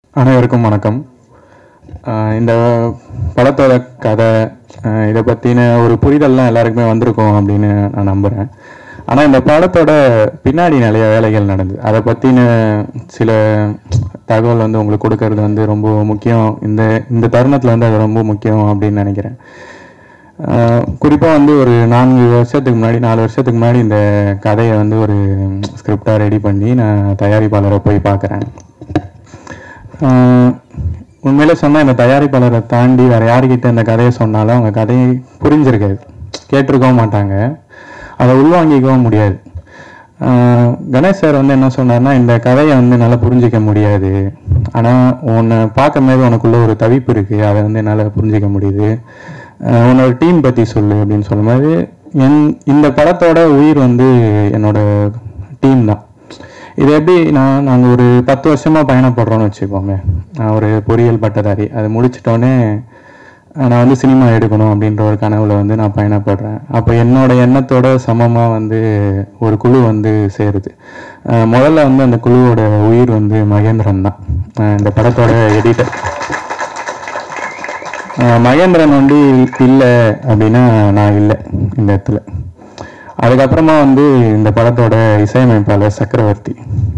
அனைவருக்கும் வணக்கம் ஆஹ் இந்த படத்தோட கதை ஆஹ் இதை பற்றின ஒரு புரிதல்லாம் எல்லாருக்குமே வந்திருக்கும் அப்படின்னு நான் நம்புகிறேன் ஆனால் இந்த படத்தோட பின்னாடி நிறைய வேலைகள் நடந்தது அதை பற்றின சில தகவல் வந்து உங்களுக்கு கொடுக்கறது வந்து ரொம்ப முக்கியம் இந்த இந்த தருணத்தில் வந்து அது ரொம்ப முக்கியம் அப்படின்னு நினைக்கிறேன் குறிப்பாக வந்து ஒரு நான்கு வருஷத்துக்கு முன்னாடி நாலு வருஷத்துக்கு முன்னாடி இந்த கதையை வந்து ஒரு ஸ்கிரிப்டாக ரெடி பண்ணி நான் தயாரிப்பாளரை போய் பார்க்குறேன் ஆஹ் உண்மையிலே சொன்னால் இந்த தயாரிப்பாளரை தாண்டி வேற யாருக்கிட்ட இந்த கதையை சொன்னாலும் அவங்க கதையை புரிஞ்சிருக்காது கேட்டிருக்கவும் மாட்டாங்க அதை உள்வாங்கிக்கவும் முடியாது ஆஹ் கணேஷ் சார் வந்து என்ன சொன்னார்னா இந்த கதையை வந்து என்னால் புரிஞ்சிக்க முடியாது ஆனால் உன்னை பார்க்கும்போது உனக்குள்ள ஒரு தவிப்பு இருக்குது அதை வந்து என்னால் புரிஞ்சிக்க முடியுது ஆஹ் உன்னோட டீம் பற்றி சொல்லு அப்படின்னு சொல்லும்போது என் இந்த படத்தோட உயிர் வந்து என்னோட டீம் தான் இது எப்படி நான் நாங்கள் ஒரு பத்து வருஷமாக பயணப்படுறோம்னு வச்சுக்கோங்க நான் ஒரு பொறியியல் பட்டதாரி அதை முடிச்சிட்டோன்னே நான் வந்து சினிமா எடுக்கணும் அப்படின்ற ஒரு கனவுல வந்து நான் பயணப்படுறேன் அப்போ என்னோட எண்ணத்தோட சமமாக வந்து ஒரு குழு வந்து சேருது அஹ் முதல்ல வந்து அந்த குழுவோட உயிர் வந்து மகேந்திரன் தான் அஹ் இந்த படத்தோட எடிட்டர் மகேந்திரன் வந்து இல்லை அப்படின்னா நான் இல்லை இந்த இடத்துல அதுக்கப்புறமா வந்து இந்த படத்தோட இசையமைப்பாளர் சக்கரவர்த்தி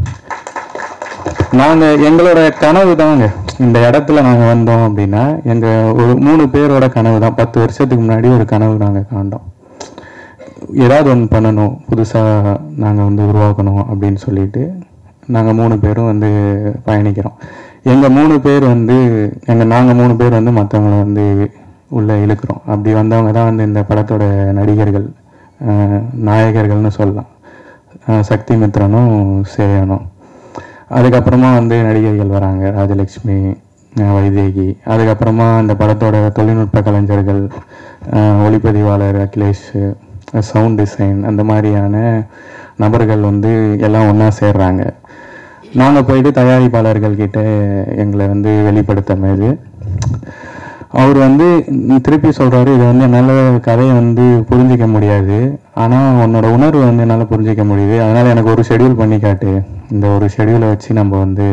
நாங்க எங்களோட கனவு தாங்க இந்த இடத்துல நாங்க வந்தோம் அப்படின்னா எங்க ஒரு மூணு பேரோட கனவு தான் பத்து வருஷத்துக்கு முன்னாடி ஒரு கனவு நாங்க காண்டோம் ஏதாவது ஒன்று பண்ணணும் புதுசா நாங்க வந்து உருவாக்கணும் அப்படின்னு சொல்லிட்டு நாங்க மூணு பேரும் வந்து பயணிக்கிறோம் எங்க மூணு பேர் வந்து எங்க நாங்க மூணு பேர் வந்து மற்றவங்களை வந்து உள்ள இழுக்கிறோம் அப்படி வந்தவங்க தான் வந்து இந்த படத்தோட நடிகர்கள் அஹ் நாயகர்கள்னு சொல்லலாம் அஹ் சக்தி மித்ரனும் சேயனும் அதுக்கப்புறமா வந்து நடிகர்கள் வராங்க ராஜலக்ஷ்மி அஹ் வைதேகி அதுக்கப்புறமா அந்த படத்தோட தொழில்நுட்ப கலைஞர்கள் அஹ் ஒளிப்பதிவாளர் அகிலேஷ் சவுண்ட் டிசைன் அந்த மாதிரியான நபர்கள் வந்து எல்லாம் ஒன்றா சேர்றாங்க நாங்கள் போயிட்டு தயாரிப்பாளர்கள் கிட்ட எங்களை வந்து வெளிப்படுத்தும் அவர் வந்து திருப்பி சொல்றாரு இது வந்து என்னால் கதையை வந்து புரிஞ்சிக்க முடியாது ஆனால் உன்னோட உணர்வு வந்து என்னால் புரிஞ்சிக்க முடியுது அதனால எனக்கு ஒரு ஷெட்யூல் பண்ணி காட்டு இந்த ஒரு ஷெட்யூலை வச்சு நம்ம வந்து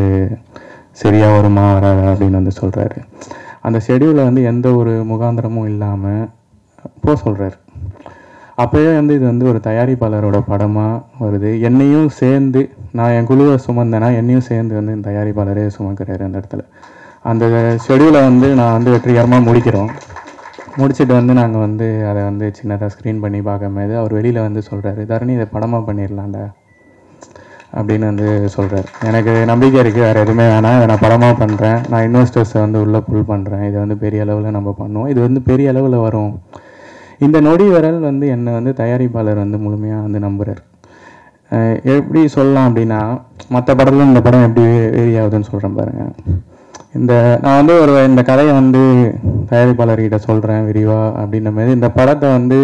சரியா வருமா வராதா அப்படின்னு வந்து சொல்றாரு அந்த ஷெட்யூலை வந்து எந்த ஒரு முகாந்திரமும் இல்லாமல் போ சொல்றாரு அப்போயே வந்து இது வந்து ஒரு தயாரிப்பாளரோட படமாக வருது என்னையும் சேர்ந்து நான் என் குழுவை சுமந்தேன்னா என்னையும் சேர்ந்து வந்து இந்த தயாரிப்பாளரே சுமக்கிறாரு அந்த இடத்துல அந்த ஷெடியூலை வந்து நான் வந்து வெற்றிகரமாக முடிக்கிறோம் முடிச்சுட்டு வந்து நாங்கள் வந்து அதை வந்து சின்னதாக ஸ்க்ரீன் பண்ணி பார்க்கும்போது அவர் வெளியில் வந்து சொல்கிறாரு தரணி இதை படமாக பண்ணிடலாம்டா அப்படின்னு வந்து சொல்கிறார் எனக்கு நம்பிக்கை இருக்குது வேறு எதுவுமே வேணாம் இதை நான் படமாக பண்ணுறேன் நான் இன்வெஸ்டர்ஸை வந்து உள்ளே புல் பண்ணுறேன் இது வந்து பெரிய அளவில் நம்ம பண்ணுவோம் இது வந்து பெரிய அளவில் வரும் இந்த நொடி விரல் வந்து என்னை வந்து தயாரிப்பாளர் வந்து முழுமையாக வந்து நம்புகிறார் அஹ் எப்படி சொல்லலாம் அப்படின்னா மற்ற படத்துல இந்த படம் எப்படி வேரி ஆகுதுன்னு சொல்கிறேன் பாருங்க இந்த நான் வந்து ஒரு இந்த கதையை வந்து தயாரிப்பாளர்கிட்ட சொல்கிறேன் விரிவா அப்படின்ற மாதிரி இந்த படத்தை வந்து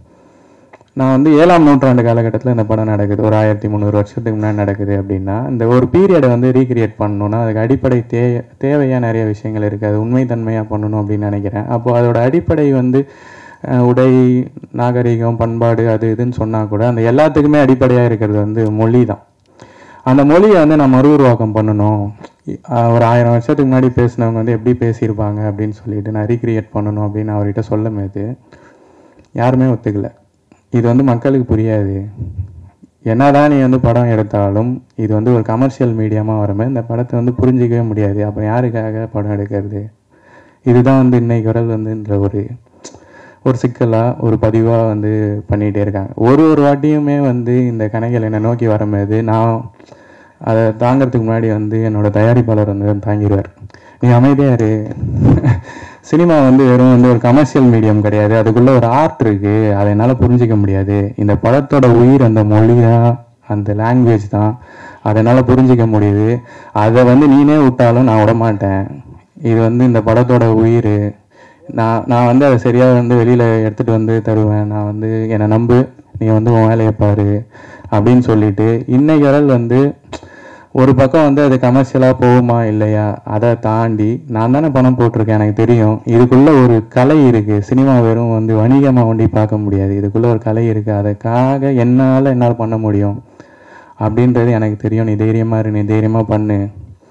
நான் வந்து ஏழாம் நூற்றாண்டு காலகட்டத்தில் இந்த படம் நடக்குது ஒரு ஆயிரத்தி முந்நூறு வருஷத்துக்கு முன்னாடி நடக்குது அப்படின்னா இந்த ஒரு பீரியடை வந்து ரீக்ரியேட் பண்ணணும்னா அதுக்கு அடிப்படை தே தேவையாக நிறைய விஷயங்கள் இருக்குது அது உண்மைத்தன்மையாக பண்ணணும் அப்படின்னு நினைக்கிறேன் அப்போ அதோட அடிப்படை வந்து அஹ், உடை நாகரிகம் பண்பாடு அது இதுன்னு சொன்னால் கூட அந்த எல்லாத்துக்குமே அடிப்படையாக இருக்கிறது வந்து மொழி தான் அந்த மொழியை வந்து நான் மறு உருவாக்கம் பண்ணணும் அஹ் ஒரு ஆயிரம் வருஷத்துக்கு முன்னாடி பேசினவங்க வந்து எப்படி பேசியிருப்பாங்க அப்படின்னு சொல்லிட்டு நான் ரீக்ரியேட் பண்ணணும் அப்படின்னு அவர்கிட்ட சொல்லும் போது யாருமே ஒத்துக்கல இது வந்து மக்களுக்கு புரியாது என்னதான் நீ வந்து படம் எடுத்தாலும் இது வந்து ஒரு கமர்ஷியல் மீடியமாக வரும்போது இந்த படத்தை வந்து புரிஞ்சிக்கவே முடியாது அப்போ யாருக்காக படம் எடுக்கிறது இதுதான் வந்து இன்னைக்கு குரல் வந்துன்ற ஒரு ஒரு சிக்கலாக ஒரு பதிவாக வந்து பண்ணிகிட்டே இருக்காங்க ஒரு ஒரு வாட்டியுமே வந்து இந்த கணைகள் என்னை நோக்கி வரும்போது நான் அதை தாங்கிறதுக்கு முன்னாடி வந்து என்னோட தயாரிப்பாளர் வந்து தாங்கிடுவார் நீ அமைதியா இரு சினிமா வந்து வெறும் வந்து ஒரு கமர்ஷியல் மீடியம் கிடையாது அதுக்குள்ள ஒரு ஆர்ட் இருக்கு அதை என்னால் புரிஞ்சிக்க முடியாது இந்த படத்தோட உயிர் அந்த மொழி தான் அந்த லாங்குவேஜ் தான் அதை என்னால் புரிஞ்சிக்க முடியுது அதை வந்து நீனே விட்டாலும் நான் விட மாட்டேன் இது வந்து இந்த படத்தோட உயிர் நான் நான் வந்து அதை சரியாக வந்து வெளியில் எடுத்துகிட்டு வந்து தருவேன் நான் வந்து என்னை நம்பு நீ வந்து உன் வேலையை பாரு அப்படின்னு சொல்லிட்டு இன்னைக்கு வரல் வந்து ஒரு பக்கம் வந்து அது கமர்ஷியலாக போகுமா இல்லையா அதை தாண்டி நான் தானே பணம் போட்டிருக்கேன் எனக்கு தெரியும் இதுக்குள்ள ஒரு கலை இருக்கு சினிமா வெறும் வந்து வணிகமாக ஒண்டி பார்க்க முடியாது இதுக்குள்ள ஒரு கலை இருக்கு அதுக்காக என்னால் என்னால் பண்ண முடியும் அப்படின்றது எனக்கு தெரியும் நீ தைரியமா இரு நீ தைரியமா பண்ணு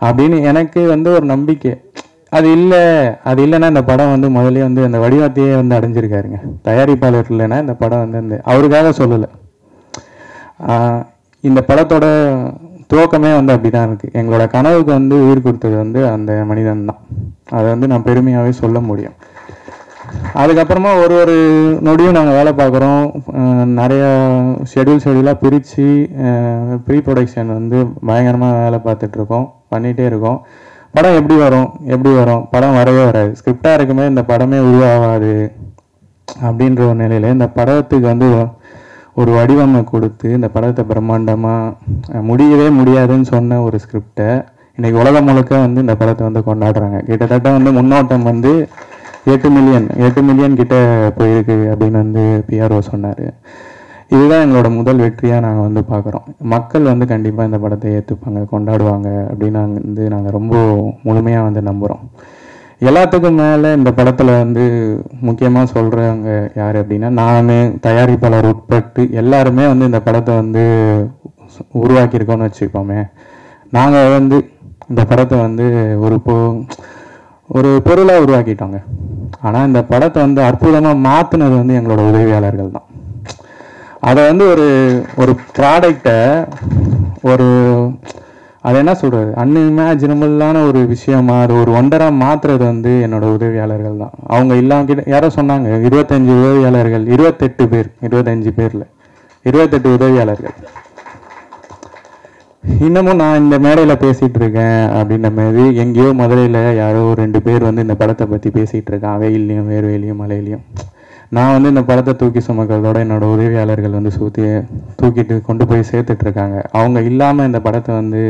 அப்படின்னு எனக்கு வந்து ஒரு நம்பிக்கை அது இல்லை அது இல்லைன்னா இந்த படம் வந்து முதல்லயே வந்து அந்த வடிவத்தையே வந்து அடைஞ்சிருக்காருங்க தயாரிப்பாளர் இல்லைன்னா இந்த படம் வந்து அந்த அவருக்காக சொல்லலை ஆஹ் இந்த படத்தோட துவக்கமே வந்து அப்படிதான் இருக்கு எங்களோட கனவுக்கு வந்து உயிர் கொடுத்தது வந்து அந்த மனிதன் தான் அதை வந்து நான் பெருமையாகவே சொல்ல முடியும் அதுக்கப்புறமா ஒரு ஒரு நொடியும் நாங்கள் வேலை பார்க்குறோம் நிறைய ஷெடியூல் ஷெடியூலாக பிரித்து ப்ரீ ப்ரொடக்ஷன் வந்து பயங்கரமாக வேலை பார்த்துட்ருக்கோம் பண்ணிகிட்டே இருக்கோம் படம் எப்படி வரும் எப்படி வரும் படம் வரவே வராது ஸ்கிரிப்டாக இருக்குமே இந்த படமே உருவாகாது அப்படின்ற ஒரு நிலையில இந்த படத்துக்கு வந்து ஒரு வடிவமை கொடுத்து இந்த படத்தை பிரம்மாண்டமாக முடியவே முடியாதுன்னு சொன்ன ஒரு ஸ்கிரிப்டை இன்னைக்கு உலகம் முழுக்க வந்து இந்த படத்தை வந்து கொண்டாடுறாங்க கிட்டத்தட்ட வந்து முன்னோட்டம் வந்து எட்டு மில்லியன் எட்டு மில்லியன் கிட்ட போயிருக்கு அப்படின்னு வந்து பிஆர்ஓ சொன்னார் இதுதான் எங்களோட முதல் வெற்றியாக நாங்கள் வந்து பார்க்குறோம் மக்கள் வந்து கண்டிப்பாக இந்த படத்தை ஏற்றுப்பாங்க கொண்டாடுவாங்க அப்படின்னு நாங்கள் வந்து நாங்கள் ரொம்ப முழுமையாக வந்து நம்புகிறோம் எல்லாத்துக்கும் மேலே இந்த படத்தில் வந்து முக்கியமாக சொல்கிறவங்க யார் அப்படின்னா நானே தயாரிப்பாளர் உட்பட்டு எல்லாருமே வந்து இந்த படத்தை வந்து உருவாக்கியிருக்கோம்னு வச்சுக்கோமே நாங்கள் வந்து இந்த படத்தை வந்து ஒரு பொ ஒரு பொருளாக உருவாக்கிட்டோங்க ஆனால் இந்த படத்தை வந்து அற்புதமாக மாற்றினது வந்து எங்களோட உதவியாளர்கள் தான் அதை வந்து ஒரு ஒரு ப்ராடக்டை ஒரு அது என்ன சொல்றது அன்இமேஜினபிளான ஒரு விஷயமா அது ஒரு ஒண்டரா மாத்துறது வந்து என்னோட உதவியாளர்கள் தான் அவங்க இல்லாம கிட்ட யாரோ சொன்னாங்க இருபத்தஞ்சு உதவியாளர்கள் இருபத்தெட்டு பேர் இருபத்தஞ்சு பேர்ல இருபத்தெட்டு உதவியாளர்கள் இன்னமும் நான் இந்த மேடையில பேசிட்டு இருக்கேன் அப்படின்ற மாதிரி எங்கேயோ மதுரையில யாரோ ஒரு ரெண்டு பேர் வந்து இந்த படத்தை பத்தி பேசிட்டு இருக்கான் வெயிலையும் வேர்வையிலையும் மழையிலையும் நான் வந்து இந்த படத்தை தூக்கி சுமக்கிறதோட என்னோட உதவியாளர்கள் வந்து சுற்றி தூக்கிட்டு கொண்டு போய் சேர்த்துட்டு இருக்காங்க அவங்க இல்லாமல் இந்த படத்தை வந்து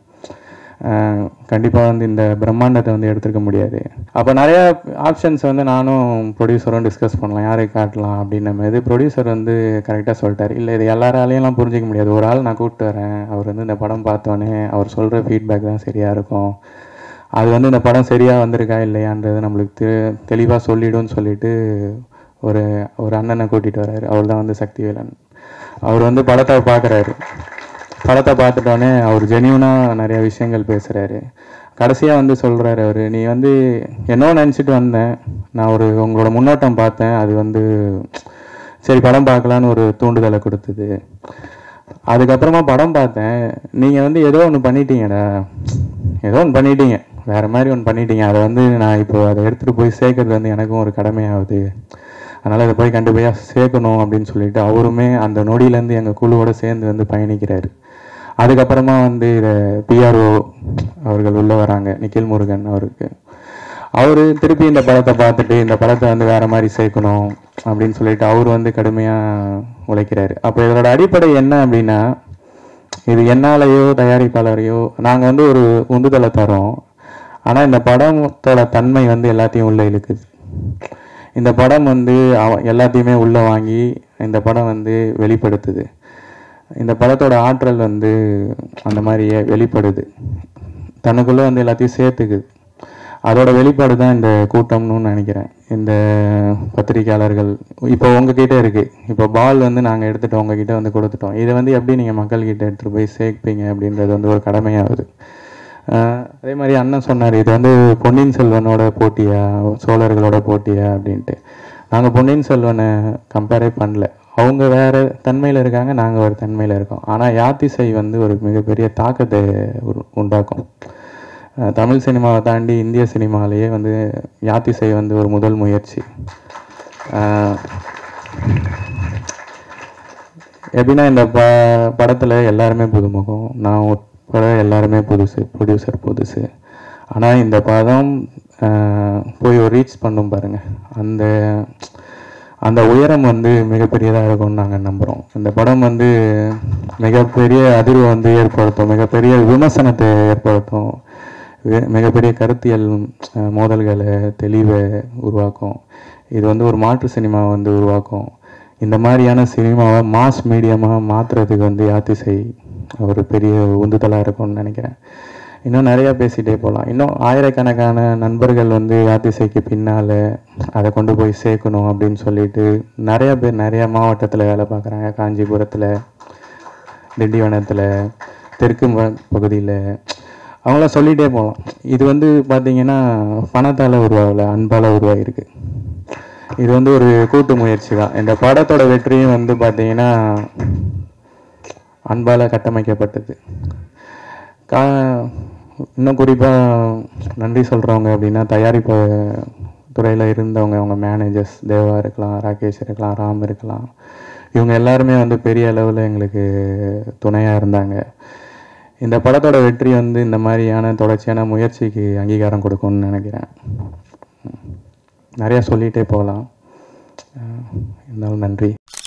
கண்டிப்பாக வந்து இந்த பிரம்மாண்டத்தை வந்து எடுத்துருக்க முடியாது அப்போ நிறைய ஆப்ஷன்ஸ் வந்து நானும் ப்ரொடியூசரும் டிஸ்கஸ் பண்ணலாம் யாரை காட்டலாம் அப்படின்ன மாதிரி ப்ரொடியூசர் வந்து கரெக்டாக சொல்லிட்டாரு இல்லை இது எல்லாராலையும்லாம் புரிஞ்சிக்க முடியாது ஒரு ஆள் நான் கூப்பிட்டு வரேன் அவர் வந்து இந்த படம் பார்த்தோன்னே அவர் சொல்கிற ஃபீட்பேக் தான் சரியாக இருக்கும் அது வந்து இந்த படம் சரியாக வந்திருக்கா இல்லையான்றது நம்மளுக்கு தெ தெளிவாக சொல்லிடும்னு சொல்லிட்டு ஒரு ஒரு அண்ணனை கூட்டிகிட்டு வர்றாரு அவர் தான் வந்து சக்திவேலன் அவர் வந்து படத்தை பார்க்குறாரு படத்தை பார்த்துட்டோன்னே அவர் ஜெனியூனாக நிறைய விஷயங்கள் பேசுகிறாரு கடைசியாக வந்து சொல்கிறாரு அவர் நீ வந்து என்னோ நினச்சிட்டு வந்தேன் நான் ஒரு உங்களோட முன்னோட்டம் பார்த்தேன் அது வந்து சரி படம் பார்க்கலான்னு ஒரு தூண்டுதலை கொடுத்தது அதுக்கப்புறமா படம் பார்த்தேன் நீங்கள் வந்து ஏதோ ஒன்று பண்ணிட்டீங்கடா ஏதோ ஒன்று பண்ணிட்டீங்க வேற மாதிரி ஒன்று பண்ணிட்டீங்க அதை வந்து நான் இப்போ அதை எடுத்துகிட்டு போய் சேர்க்கறது வந்து எனக்கும் ஒரு கடமையாகுது அதனால் அதை போய் கண்டு போய் சேர்க்கணும் அப்படின்னு சொல்லிட்டு அவருமே அந்த நொடியிலேருந்து எங்கள் குழுவோட சேர்ந்து வந்து பயணிக்கிறாரு அதுக்கப்புறமா வந்து இதை பிஆர்ஓ அவர்கள் உள்ள வராங்க நிখিல் முருகன் அவருக்கு அவர் திருப்பி இந்த படத்தை பார்த்துட்டு இந்த படத்தை வந்து வேற மாதிரி சேர்க்கணும் அப்படின்னு சொல்லிட்டு அவர் வந்து கடுமையாக உழைக்கிறாரு அப்போ இதோட அடிப்படை என்ன அப்படின்னா இது என்னாலேயோ தயாரிப்பாளரையோ நாங்கள் வந்து ஒரு உந்துதலை தரோம் ஆனால் இந்த படத்தோட தன்மை வந்து எல்லாத்தையும் உள்ள இழுக்குது இந்த படம் வந்து அவ எல்லாத்தையுமே உள்ளே வாங்கி இந்த படம் வந்து வெளிப்படுத்துது இந்த படத்தோட ஆற்றல் வந்து அந்த மாதிரியே வெளிப்படுது தனக்குள்ளே வந்து எல்லாத்தையும் சேர்த்துக்குது அதோட வெளிப்பாடு தான் இந்த கூட்டம்னு நினைக்கிறேன் இந்த பத்திரிக்கையாளர்கள் இப்போ உங்ககிட்ட இருக்கு இப்போ பால் வந்து நாங்கள் எடுத்துட்டு உங்ககிட்ட வந்து கொடுத்துட்டோம் இதை வந்து எப்படி நீங்கள் மக்கள்கிட்ட எடுத்துகிட்டு போய் சேர்ப்பீங்க அப்படின்றது வந்து ஒரு கடமையாகுது ஆஹ் அதே மாதிரி அண்ணன் சொன்னார் இது வந்து பொன்னியின் செல்வனோட போட்டியா சோழர்களோட போட்டியா அப்படின்ட்டு நாங்கள் பொன்னியின் செல்வனை கம்பேரே பண்ணல அவங்க வேற தன்மையில் இருக்காங்க நாங்கள் ஒரு தன்மையில் இருக்கோம் ஆனால் யாத்திசை வந்து ஒரு மிகப்பெரிய தாக்கத்தை உரு- உண்டாக்கும் ஆஹ் தமிழ் சினிமாவை தாண்டி இந்திய சினிமாலேயே வந்து யாத்திசை வந்து ஒரு முதல் முயற்சி ஆஹ் எப்படின்னா இந்த ப படத்தில் எல்லாருமே புதுமுகம் நான் உட்பட எல்லாருமே புதுசு ப்ரொடியூசர் புதுசு ஆனால் இந்த படம் ஆஹ், போய் ஒரு ரீச் பண்ணும் பாருங்க அந்த அந்த உயரம் வந்து மிகப்பெரியதாக இருக்கும்னு நாங்கள் நம்புகிறோம் இந்த படம் வந்து மிகப்பெரிய அதிர்வை வந்து ஏற்படுத்தும் மிகப்பெரிய விமர்சனத்தை ஏற்படுத்தும் வே- மிகப்பெரிய கருத்தியல் அஹ், மோதல்களை தெளிவை உருவாக்கும் இது வந்து ஒரு மாற்று சினிமாவை வந்து உருவாக்கும் இந்த மாதிரியான சினிமாவை மாஸ் மீடியமாக மாற்றுறதுக்கு வந்து யாத்திசை ஒரு பெரிய உந்துதலாக இருக்கும்னு நினைக்கிறேன் இன்னும் நிறையா பேசிகிட்டே போகலாம் இன்னும் ஆயிரக்கணக்கான நண்பர்கள் வந்து யாத்திசைக்கு பின்னால் அதை கொண்டு போய் சேர்க்கணும் அப்படின்னு சொல்லிட்டு நிறைய பேர் நிறைய மாவட்டத்தில் வேலை பார்க்குறாங்க காஞ்சிபுரத்தில் திண்டிவனத்தில் தெற்கு பகுதியில் அவங்களாம் சொல்லிகிட்டே போகலாம் இது வந்து பார்த்தீங்கன்னா பணத்தால் உருவாகல அன்பால் உருவாகிருக்கு இது வந்து ஒரு கூட்டு முயற்சி தான் இந்த படத்தோட வெற்றியும் வந்து பார்த்தீங்கன்னா அன்பால் கட்டமைக்கப்பட்டது கா இன்னும் குறிப்பாக நன்றி சொல்கிறவங்க அப்படின்னா தயாரிப்பு துறையில் இருந்தவங்க அவங்க மேனேஜர்ஸ் தேவா இருக்கலாம் ராகேஷ் இருக்கலாம் ராம் இருக்கலாம் இவங்க எல்லாருமே வந்து பெரிய அளவில் எங்களுக்கு துணையாக இருந்தாங்க இந்த படத்தோட வெற்றி வந்து இந்த மாதிரியான தொடர்ச்சியான முயற்சிக்கு அங்கீகாரம் கொடுக்கும்னு நினைக்கிறேன் நிறையா சொல்லிகிட்டே போகலாம் இருந்தாலும் நன்றி